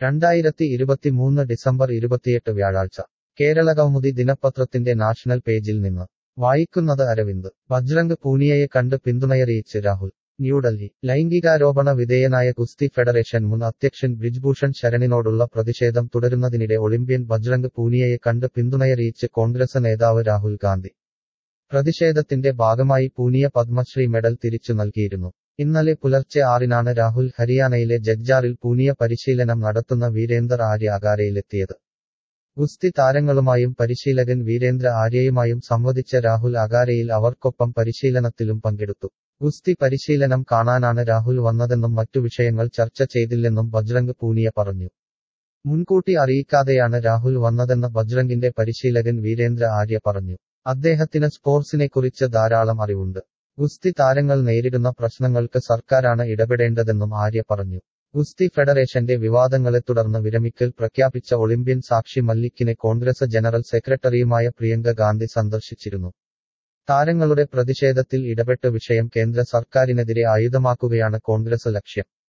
രണ്ടായിരത്തി ഇരുപത്തിമൂന്ന് ഡിസംബർ ഇരുപത്തിയെട്ട് വ്യാഴാഴ്ച കേരളകൗമുദി ദിനപത്രത്തിന്റെ നാഷണൽ പേജിൽ നിന്ന് വായിക്കുന്നത് അരവിന്ദ് ബജ്രംഗ് പൂനിയയെ കണ്ട് പിന്തുണയറിയിച്ച് രാഹുൽ ന്യൂഡൽഹി ലൈംഗികാരോപണ വിധേയനായ ഗുസ്തി ഫെഡറേഷൻ മുൻ അധ്യക്ഷൻ ബ്രിജ്ഭൂഷൺ ശരണിനോടുള്ള പ്രതിഷേധം തുടരുന്നതിനിടെ ഒളിമ്പ്യൻ ബജ്രംഗ് പൂനിയയെ കണ്ട് പിന്തുണയറിയിച്ച് കോൺഗ്രസ് നേതാവ് രാഹുൽ ഗാന്ധി പ്രതിഷേധത്തിന്റെ ഭാഗമായി പൂനിയ പത്മശ്രീ മെഡൽ തിരിച്ചു നൽകിയിരുന്നു ഇന്നലെ പുലർച്ചെ ആറിനാണ് രാഹുൽ ഹരിയാനയിലെ ജഗ്ജാറിൽ പൂനിയ പരിശീലനം നടത്തുന്ന വീരേന്ദർ ആര്യ അകാരയിലെത്തിയത് ഗുസ്തി താരങ്ങളുമായും പരിശീലകൻ വീരേന്ദ്ര ആര്യയുമായും സംവദിച്ച രാഹുൽ അകാരയിൽ അവർക്കൊപ്പം പരിശീലനത്തിലും പങ്കെടുത്തു ഗുസ്തി പരിശീലനം കാണാനാണ് രാഹുൽ വന്നതെന്നും മറ്റു വിഷയങ്ങൾ ചർച്ച ചെയ്തില്ലെന്നും ബജ്രംഗ് പൂനിയ പറഞ്ഞു മുൻകൂട്ടി അറിയിക്കാതെയാണ് രാഹുൽ വന്നതെന്ന് ബജ്രംഗിന്റെ പരിശീലകൻ വീരേന്ദ്ര ആര്യ പറഞ്ഞു അദ്ദേഹത്തിന് സ്പോർട്സിനെക്കുറിച്ച് ധാരാളം അറിവുണ്ട് ഗുസ്തി താരങ്ങൾ നേരിടുന്ന പ്രശ്നങ്ങൾക്ക് സർക്കാരാണ് ഇടപെടേണ്ടതെന്നും ആര്യ പറഞ്ഞു ഗുസ്തി ഫെഡറേഷന്റെ വിവാദങ്ങളെ തുടർന്ന് വിരമിക്കൽ പ്രഖ്യാപിച്ച ഒളിമ്പ്യൻ സാക്ഷി മല്ലിക്കിനെ കോൺഗ്രസ് ജനറൽ സെക്രട്ടറിയുമായ പ്രിയങ്ക ഗാന്ധി സന്ദർശിച്ചിരുന്നു താരങ്ങളുടെ പ്രതിഷേധത്തിൽ ഇടപെട്ട വിഷയം കേന്ദ്ര സർക്കാരിനെതിരെ ആയുധമാക്കുകയാണ് കോൺഗ്രസ് ലക്ഷ്യം